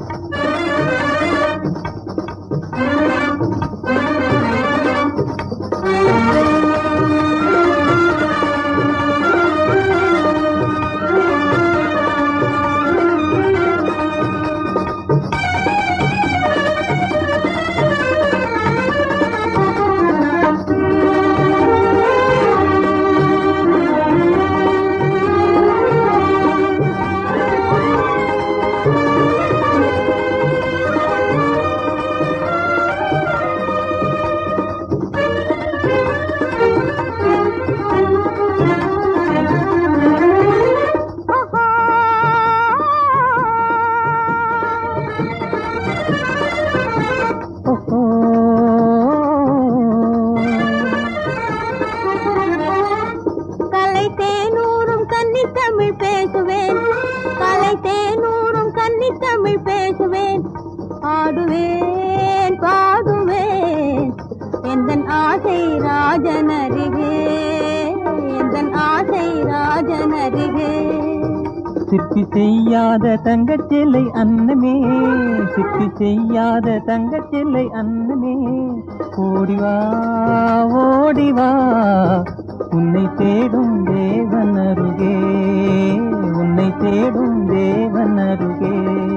கலை தேனூரும் கன்னி தமிழ் பேசுவேன் கலை தேனூரும் கன்னி தமிழ் பேசுவேன் ஆடுவேன் பாடுவேன் எந்தன் ஆசை ராஜனருகே எந்தன் ஆசை ராஜனருகே சிற்பி செய்யாத தங்கச்சிலை அன்னமே சிற்பி செய்யாத தங்கச்சிலை அன்னமே ஓடிவா ஓடிவா உன்னை தேடும் தேவன் அருகே உன்னை தேடும் தேவன் அருகே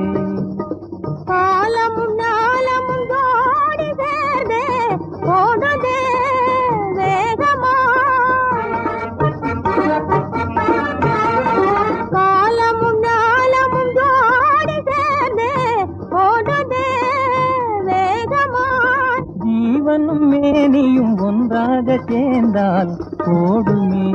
காலமும் நாளமும் ஜோடி சேர்ந்தே ஓடுதே வேகமா காலமும் நாளமும் ஜோடி சேர்ந்தே ஓடுதே வேகமா ஜீவனும் மேனியும் ஒன்றாக சேர்ந்தால் ஓடுமே